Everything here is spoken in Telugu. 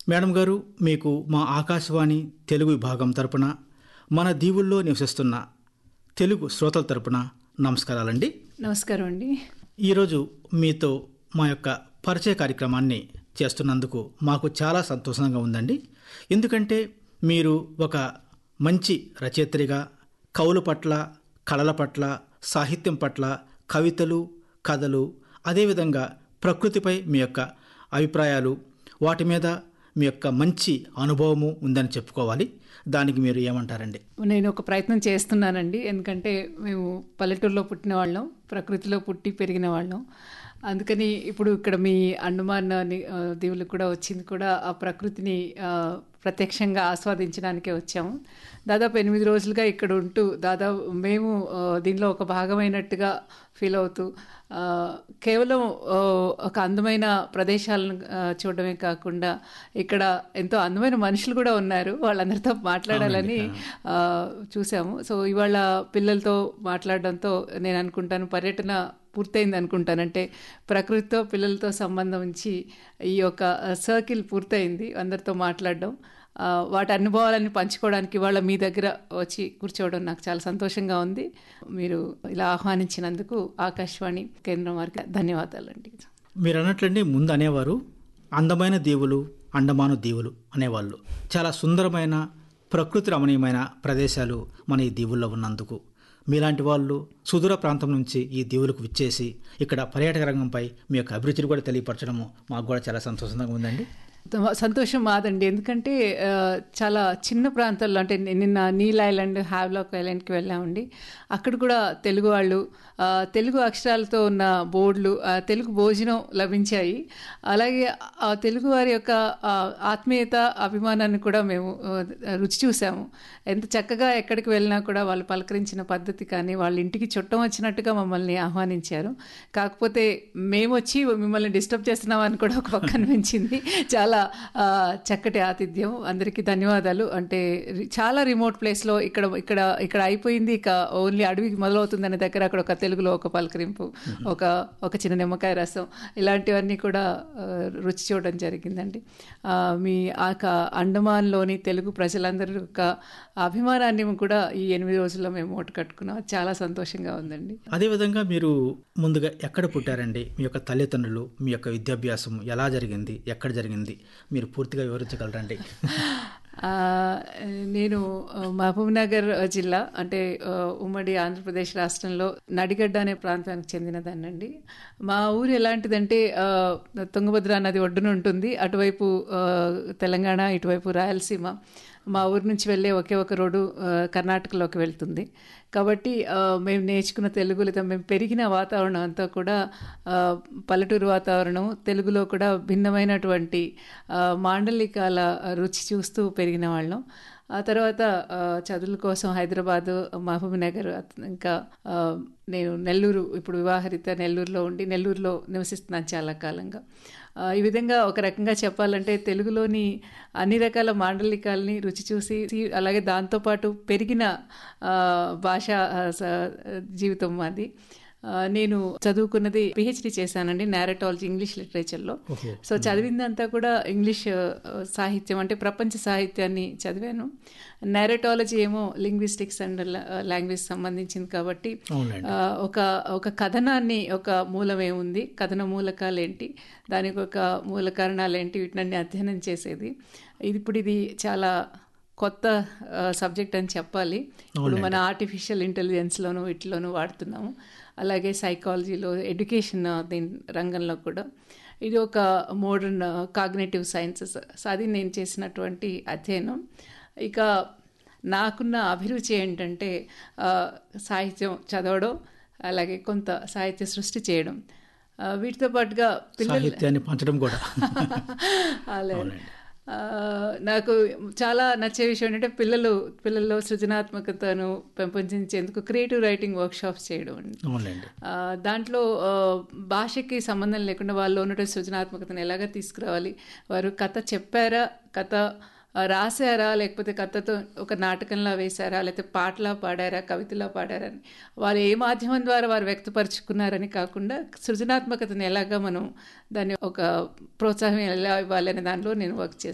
మేడం గారు మీకు మా ఆకాశవాణి తెలుగు విభాగం తరపున మన దీవుల్లో నివసిస్తున్న తెలుగు శ్రోతల తరపున నమస్కారాలండి నమస్కారం అండి ఈరోజు మీతో మా యొక్క పరిచయ కార్యక్రమాన్ని చేస్తున్నందుకు మాకు చాలా సంతోషంగా ఉందండి ఎందుకంటే మీరు ఒక మంచి రచయిత్రిగా కవుల పట్ల కళల పట్ల సాహిత్యం పట్ల కవితలు కథలు అదేవిధంగా ప్రకృతిపై మీ యొక్క అభిప్రాయాలు వాటి మీద మీ యొక్క మంచి అనుభవము ఉందని చెప్పుకోవాలి దానికి మీరు ఏమంటారండి నేను ఒక ప్రయత్నం చేస్తున్నానండి ఎందుకంటే మేము పల్లెటూరులో పుట్టిన వాళ్ళం ప్రకృతిలో పుట్టి పెరిగిన వాళ్ళం అందుకని ఇప్పుడు ఇక్కడ మీ అండమాన్ ని- ఆ, దీవులకు కూడా వచ్చింది కూడా ఆ ప్రకృతిని ఆ, ప్రత్యక్షంగా ఆస్వాదించడానికే వచ్చాము దాదాపు ఎనిమిది రోజులుగా ఇక్కడ ఉంటూ దాదాపు మేము ఆ, దీనిలో ఒక భాగమైనట్టుగా ఫీల్ అవుతూ ఆ, కేవలం ఆ, ఒక అందమైన ప్రదేశాలను ఆ, చూడడమే కాకుండా ఇక్కడ ఎంతో అందమైన మనుషులు కూడా ఉన్నారు వాళ్ళందరితో మాట్లాడాలని ఆ, చూసాము సో ఇవాళ పిల్లలతో మాట్లాడడంతో నేను అనుకుంటాను పర్యటన పూర్తయింది అనుకుంటాను అంటే ప్రకృతితో పిల్లలతో సంబంధం ఉంచి ఈ యొక్క సర్కిల్ పూర్తయింది అందరితో మాట్లాడడం ఆ, వాటి అనుభవాలన్నీ పంచుకోవడానికి వాళ్ళ మీ దగ్గర వచ్చి కూర్చోవడం నాకు చాలా సంతోషంగా ఉంది మీరు ఇలా ఆహ్వానించినందుకు ఆకాశవాణి కేంద్రం వారికి ధన్యవాదాలండి మీరు అన్నట్లండి ముందు అనేవారు అందమైన దీవులు అండమాను దీవులు అనేవాళ్ళు చాలా సుందరమైన ప్రకృతి రమణీయమైన ప్రదేశాలు మన ఈ దీవుల్లో ఉన్నందుకు మీలాంటి వాళ్ళు సుదూర ప్రాంతం నుంచి ఈ దీవులకు విచ్చేసి ఇక్కడ పర్యాటక రంగంపై మీ యొక్క అభిరుచిని కూడా తెలియపరచడము మాకు కూడా చాలా సంతోషంగా ఉందండి సంతోషం మాదండి ఎందుకంటే ఆ, చాలా చిన్న ప్రాంతాల్లో అంటే ని- నిన్న నీల్ ఐలాండ్ హ్యావ్లాక్ ఐలాండ్కి వెళ్ళామండి అక్కడ కూడా తెలుగు వాళ్ళు ఆ, తెలుగు అక్షరాలతో ఉన్న బోర్డులు ఆ, తెలుగు భోజనం లభించాయి అలాగే ఆ తెలుగు వారి యొక్క ఆ, ఆత్మీయత అభిమానాన్ని కూడా మేము ఆ, రుచి చూసాము ఎంత చక్కగా ఎక్కడికి వెళ్ళినా కూడా వాళ్ళు పలకరించిన పద్ధతి కానీ వాళ్ళ ఇంటికి చుట్టం వచ్చినట్టుగా మమ్మల్ని ఆహ్వానించారు కాకపోతే మేము వచ్చి మిమ్మల్ని డిస్టర్బ్ చేస్తున్నామని కూడా ఒక పక్క అనిపించింది చాలా ఆ, చక్కటి ఆతిథ్యం అందరికీ ధన్యవాదాలు అంటే రి- చాలా రిమోట్ ప్లేస్లో ఇక్కడ ఇక్కడ ఇక్కడ అయిపోయింది ఇక ఓన్లీ అడవికి మొదలవుతుందనే దగ్గర అక్కడ ఒక తెలుగులో ఒక పలకరింపు ఒక ఒక చిన్న నిమ్మకాయ రసం ఇలాంటివన్నీ కూడా ఆ, రుచి చూడడం జరిగిందండి ఆ, మీ ఆ క- అండమాన్లోని తెలుగు ప్రజలందరి యొక్క అభిమానాన్ని కూడా ఈ ఎనిమిది రోజుల్లో మేము మూట కట్టుకున్నాం చాలా సంతోషంగా ఉందండి అదేవిధంగా మీరు ముందుగా ఎక్కడ పుట్టారండి మీ యొక్క తల్లిదండ్రులు మీ యొక్క విద్యాభ్యాసం ఎలా జరిగింది ఎక్కడ జరిగింది మీరు పూర్తిగా వివరించగలరండి ఆ, నేను ఆ, మహబూబ్ నగర్ జిల్లా అంటే ఆ, ఉమ్మడి ఆంధ్రప్రదేశ్ రాష్ట్రంలో నడిగడ్డ అనే ప్రాంతానికి చెందినదాన్నండి మా ఊరు ఎలాంటిదంటే ఆ, తుంగభద్ర నది ఒడ్డున ఉంటుంది అటువైపు ఆ, తెలంగాణ ఇటువైపు రాయలసీమ మా ఊరు నుంచి వెళ్ళే ఒకే ఒక రోడ్డు ఆ, కర్ణాటకలోకి వెళ్తుంది కాబట్టి ఆ, మేము నేర్చుకున్న తెలుగు లేదా మేము పెరిగిన వాతావరణం అంతా కూడా ఆ, పల్లెటూరు వాతావరణం తెలుగులో కూడా భిన్నమైనటువంటి ఆ, మాండలికాల రుచి చూస్తూ పెరిగిన వాళ్ళం ఆ తర్వాత ఆ, చదువుల కోసం హైదరాబాదు మహబూబ్ నగర్ ఇంకా ఆ, నేను నెల్లూరు ఇప్పుడు వివాహరిత నెల్లూరులో ఉండి నెల్లూరులో నివసిస్తున్నాను చాలా కాలంగా ఆ, ఈ విధంగా ఒక రకంగా చెప్పాలంటే తెలుగులోని అన్ని రకాల మాండలికాలని రుచి చూసి సి- అలాగే దాంతోపాటు పెరిగిన ఆ, భాష ఆ, స- జీవితం మాది ఆ, నేను చదువుకున్నది పిహెచ్డి చేశానండి నేరటాలజీ ఇంగ్లీష్ లిటరేచర్లో ఓహో. సో చదివిందంతా కూడా ఇంగ్లీష్ ఆ, సాహిత్యం అంటే ప్రపంచ సాహిత్యాన్ని చదివాను నేరటాలజీ ఏమో లింగ్విస్టిక్స్ అండ్ లాంగ్వేజ్ సంబంధించింది కాబట్టి అవునండి ఆ, ఒక ఒక కథనాన్ని ఒక మూలం ఏముంది కథన మూలకాలు ఏంటి దానికి ఒక మూల కారణాలు ఏంటి వీటినన్నీ అధ్యయనం చేసేది ఇది ఇప్పుడు ఇది చాలా కొత్త సబ్జెక్ట్ అని చెప్పాలి ఇప్పుడు మన ఆర్టిఫిషియల్ ఇంటెలిజెన్స్లోను వీటిలోనూ వాడుతున్నాము అలాగే సైకాలజీలో ఎడ్యుకేషన్ దీని రంగంలో కూడా ఇది ఒక మోడర్న్ కాగ్నేటివ్ సైన్సెస్ సో అది నేను చేసినటువంటి అధ్యయనం ఇక నాకున్న అభిరుచి ఏంటంటే ఆ, సాహిత్యం చదవడం అలాగే కొంత సాహిత్య సృష్టి చేయడం ఆ, వీటితో పాటుగా పిల్లలు సాహిత్యాన్ని పంచడం కూడా అలా ఆ, నాకు చాలా నచ్చే విషయం ఏంటంటే పిల్లలు పిల్లల్లో సృజనాత్మకతను పెంపొందించేందుకు క్రియేటివ్ రైటింగ్ వర్క్షాప్స్ చేయడం అండి అవునండి ఆ, దాంట్లో ఆ, భాషకి సంబంధం లేకుండా వాళ్ళు ఉన్నటువంటి సృజనాత్మకతను ఎలాగ తీసుకురావాలి వారు కథ చెప్పారా కథ ఆ, రాశారా లేకపోతే కథతో ఒక నాటకంలా వేశారా లేకపోతే పాటలా పాడారా కవితలా పాడారా అని వారు ఏ మాధ్యమం ద్వారా వారు వ్యక్తపరుచుకున్నారని కాకుండా సృజనాత్మకతను ఎలాగా మనం దాన్ని ఒక ప్రోత్సాహం ఎలా ఇవ్వాలి అనే దానిలో నేను వర్క్ చేస్తాను